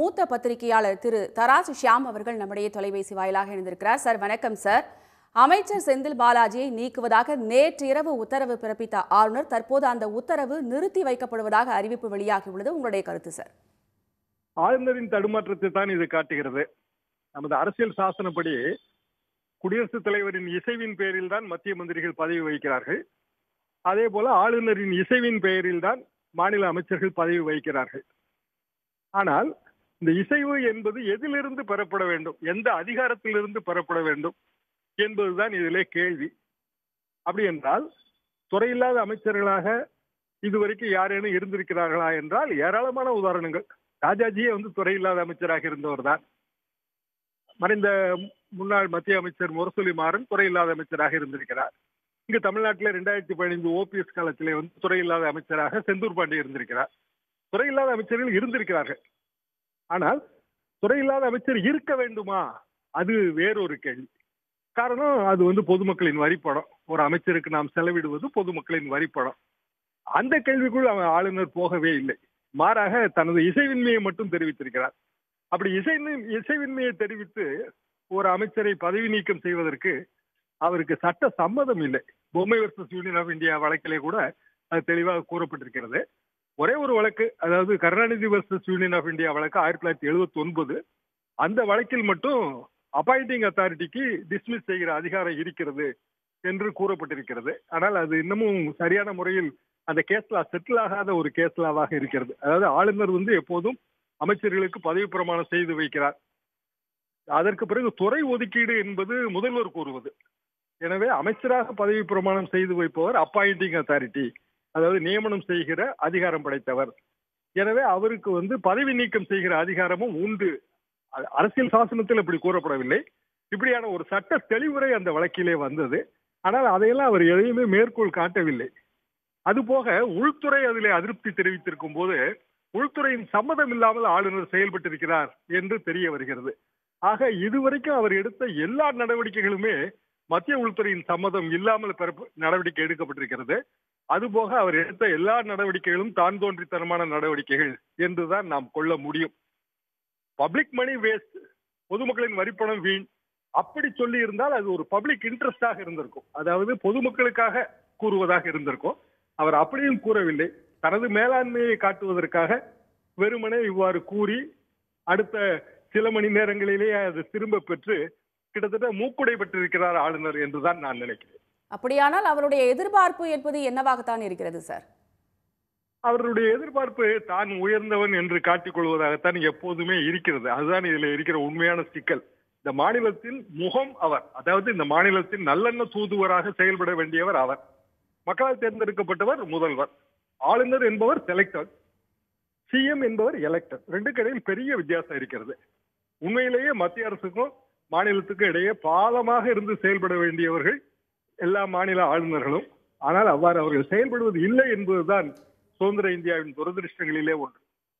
மூத்த பத்திரிகையாளர் திரு தராசு ஷியாம் அவர்கள் நம்முடைய தொலைபேசி வாயிலாக இணைந்திருக்கிறார் சார் வணக்கம் சார் அமைச்சர் செந்தில் பாலாஜியை நீக்குவதாக நேற்றிரவு உத்தரவு பிறப்பித்த ஆளுநர் தற்போது அந்த உத்தரவு நிறுத்தி வைக்கப்படுவதாக அறிவிப்பு வெளியாகியுள்ளது உங்களுடைய கருத்து சார் ஆளுநரின் தடுமாற்றத்தை தான் இது காட்டுகிறது நமது அரசியல் சாசனப்படி குடியரசுத் தலைவரின் இசைவின் பெயரில் தான் மத்திய மந்திரிகள் பதவி வகிக்கிறார்கள் அதே போல ஆளுநரின் இசைவின் பெயரில் தான் மாநில அமைச்சர்கள் பதவி வகிக்கிறார்கள் ஆனால் இந்த இசைவு என்பது எதிலிருந்து பெறப்பட வேண்டும் எந்த அதிகாரத்திலிருந்து பெறப்பட வேண்டும் என்பதுதான் இதிலே கேள்வி அப்படி என்றால் துறையில்லாத அமைச்சர்களாக இதுவரைக்கும் யாரேனும் இருந்திருக்கிறார்களா என்றால் ஏராளமான உதாரணங்கள் ராஜாஜியே வந்து துறையில்லாத அமைச்சராக இருந்தவர் தான் மறைந்த முன்னாள் மத்திய அமைச்சர் முரசொலி மாறன் துறையில்லாத அமைச்சராக இருந்திருக்கிறார் இங்கு தமிழ்நாட்டில் ரெண்டாயிரத்தி பதினைந்து ஓபிஎஸ் காலத்திலே வந்து துறையில்லாத அமைச்சராக செந்தூர் பாண்டி இருந்திருக்கிறார் துறையில்லாத அமைச்சர்கள் இருந்திருக்கிறார்கள் ஆனால் துறையில்லாத அமைச்சர் இருக்க வேண்டுமா அது வேறொரு கேள்வி காரணம் அது வந்து பொதுமக்களின் வரிப்படம் ஒரு அமைச்சருக்கு நாம் செலவிடுவது பொதுமக்களின் வரிப்படம் அந்த கேள்விக்குள் அவன் ஆளுநர் போகவே இல்லை மாறாக தனது இசைவின்மையை மட்டும் தெரிவித்திருக்கிறார் அப்படி இசை இசைவின்மையை தெரிவித்து ஒரு அமைச்சரை பதவி நீக்கம் செய்வதற்கு அவருக்கு சட்ட சம்மதம் இல்லை பொம்மை வர்சஸ் யூனியன் ஆஃப் இந்தியா வழக்கிலே கூட அது தெளிவாக கூறப்பட்டிருக்கிறது ஒரே ஒரு வழக்கு அதாவது Karunanidhi versus Union of India வழக்கு ஆயிரத்தி தொள்ளாயிரத்தி எழுபத்தி ஒன்பது அந்த வழக்கில் மட்டும் அப்பாயிண்டிங் அத்தாரிட்டிக்கு டிஸ்மிஸ் செய்கிற அதிகாரம் இருக்கிறது என்று கூறப்பட்டிருக்கிறது ஆனால் அது இன்னமும் சரியான முறையில் அந்த கேஸ்லா செட்டில் ஆகாத ஒரு கேஸ்லாவாக இருக்கிறது அதாவது ஆளுநர் வந்து எப்போதும் அமைச்சர்களுக்கு பதவி பிரமாணம் செய்து வைக்கிறார் அதற்கு பிறகு துறை ஒதுக்கீடு என்பது முதல்வர் கூறுவது எனவே அமைச்சராக பதவி பிரமாணம் செய்து வைப்பவர் அப்பாயிண்டிங் அத்தாரிட்டி அதாவது நியமனம் செய்கிற அதிகாரம் படைத்தவர் எனவே அவருக்கு வந்து பதவி நீக்கம் செய்கிற அதிகாரமும் உண்டு அ- அரசியல் சாசனத்தில் இப்படி கூறப்படவில்லை இப்படியான ஒரு சட்ட தெளிவுரை அந்த வழக்கிலே வந்தது ஆனால் அதையெல்லாம் அவர் எதையுமே மேற்கோள் காட்டவில்லை அதுபோக உள்துறை அதிலே அதிருப்தி தெரிவித்திருக்கும் போது உள்துறையின் சம்மதம் இல்லாமல் ஆளுநர் செயல்பட்டிருக்கிறார் என்று தெரிய வருகிறது ஆக இதுவரைக்கும் அவர் எடுத்த எல்லா நடவடிக்கைகளுமே மத்திய உள்துறையின் சம்மதம் இல்லாமல் பெறப்ப- நடவடிக்கை எடுக்கப்பட்டிருக்கிறது அதுபோக அவர் எடுத்த எல்லா நடவடிக்கைகளும் தான் தோன்றித்தனமான நடவடிக்கைகள் என்றுதான் நாம் கொள்ள முடியும் பப்ளிக் மணி வேஸ்ட் பொதுமக்களின் வரிப்பணம் வீண் அப்படி சொல்லி இருந்தால் அது ஒரு பப்ளிக் இன்ட்ரெஸ்டாக இருந்திருக்கும் அதாவது பொதுமக்களுக்காக கூறுவதாக இருந்திருக்கும் அவர் அப்படியும் கூறவில்லை தனது மேலாண்மையை காட்டுவதற்காக வெறுமனே இவ்வாறு கூறி அடுத்த சில மணி நேரங்களிலேயே அது திரும்ப பெற்று கிட்டத்தட்ட மூக்குடை பெற்றிருக்கிறார் ஆளுநர் என்றுதான் நான் நினைக்கிறேன் அப்படியானால் அவருடைய எதிர்பார்ப்பு என்பது என்னவாகத்தான் இருக்கிறது சார் அவருடைய எதிர்பார்ப்பு தான் உயர்ந்தவன் என்று காட்டிக் கொள்வதாகத்தான் எப்போதுமே இருக்கிறது அதுதான் இதுல இருக்கிற உண்மையான சிக்கல் இந்த மாநிலத்தின் முகம் அவர் அதாவது இந்த மாநிலத்தின் நல்லெண்ண தூதுவராக செயல்பட வேண்டியவர் அவர் மக்களால் தேர்ந்தெடுக்கப்பட்டவர் முதல்வர் ஆளுநர் என்பவர் செலக்டர் சிஎம் என்பவர் எலெக்டர் ரெண்டுக்கு இடையில் பெரிய வித்தியாசம் இருக்கிறது உண்மையிலேயே மத்திய அரசுக்கும் மாநிலத்துக்கும் இடையே பாலமாக இருந்து செயல்பட வேண்டியவர்கள் எல்லா மாநில ஆளுநர்களும் ஆனால் அவ்வாறு அவர்கள் செயல்படுவது இல்லை என்பதுதான் சுதந்திர இந்தியாவின் துரதிருஷ்டங்களிலே ஒன்று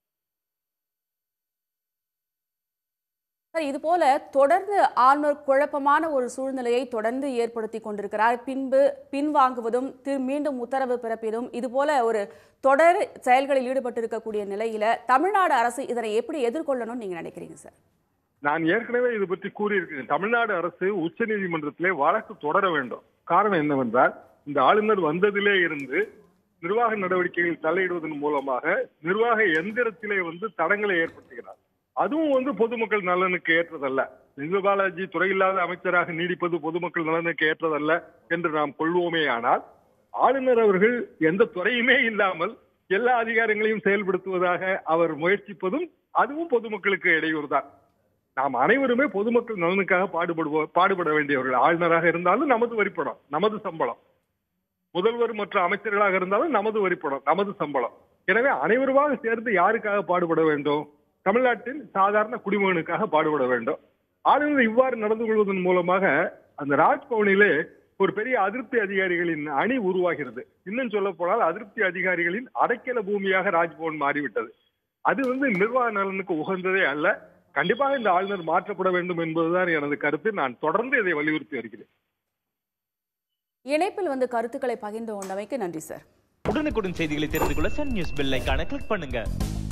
சார் இது போல தொடர்ந்து ஆளுநர் குழப்பமான ஒரு சூழ்நிலையை தொடர்ந்து ஏற்படுத்தி கொண்டிருக்கிறார் பின்பு பின்வாங்குவதும் திரு மீண்டும் உத்தரவு பிறப்பிதும் இது போல ஒரு தொடர் செயல்களில் ஈடுபட்டிருக்கக்கூடிய நிலையில தமிழ்நாடு அரசு இதனை எப்படி எதிர்கொள்ளணும்னு நீங்க நினைக்கிறீங்க சார் நான் ஏற்கனவே இது பற்றி கூறியிருக்கிறேன் தமிழ்நாடு அரசு உச்ச நீதிமன்றத்திலே வழக்கு தொடர வேண்டும் காரணம் என்னவென்றால் இந்த ஆளுநர் வந்ததிலே இருந்து நிர்வாக நடவடிக்கைகளில் தலையிடுவதன் மூலமாக நிர்வாக எந்திரத்திலே வந்து தடங்களை ஏற்படுத்துகிறார் அதுவும் வந்து பொதுமக்கள் நலனுக்கு ஏற்றதல்ல செந்தில் பாலாஜி துறையில்லாத அமைச்சராக நீடிப்பது பொதுமக்கள் நலனுக்கு ஏற்றதல்ல என்று நாம் கொள்வோமே ஆனால் ஆளுநர் அவர்கள் எந்த துறையுமே இல்லாமல் எல்லா அதிகாரங்களையும் செயல்படுத்துவதாக அவர் முயற்சிப்பதும் அதுவும் பொதுமக்களுக்கு இடையூறு தான் நாம் அனைவருமே பொதுமக்கள் நலனுக்காக பாடுபடுவோம் பாடுபட வேண்டியவர்கள் ஆளுநராக இருந்தாலும் நமது வரிப்படம் நமது சம்பளம் முதல்வர் மற்ற அமைச்சர்களாக இருந்தாலும் நமது வரிப்படம் நமது சம்பளம் எனவே அனைவருமாக சேர்ந்து யாருக்காக பாடுபட வேண்டும் தமிழ்நாட்டின் சாதாரண குடிமகனுக்காக பாடுபட வேண்டும் ஆளுநர் இவ்வாறு நடந்து கொள்வதன் மூலமாக அந்த ராஜ்பவனிலே ஒரு பெரிய அதிருப்தி அதிகாரிகளின் அணி உருவாகிறது இன்னும் சொல்ல போனால் அதிருப்தி அதிகாரிகளின் அடைக்கல பூமியாக ராஜ்பவன் மாறிவிட்டது அது வந்து நிர்வாக நலனுக்கு உகந்ததே அல்ல கண்டிப்பாக இந்த ஆளுநர் மாற்றப்பட வேண்டும் என்பதுதான் எனது கருத்து நான் தொடர்ந்து இதை வலியுறுத்தி வருகிறேன் இணைப்பில் வந்து கருத்துக்களை பகிர்ந்து கொண்டமைக்கு நன்றி சார் உடனுக்குடன் செய்திகளை தெரிந்து கொள்ள சன் நியூஸ் பெல் ஐகானை கிளிக் பண்ணுங்க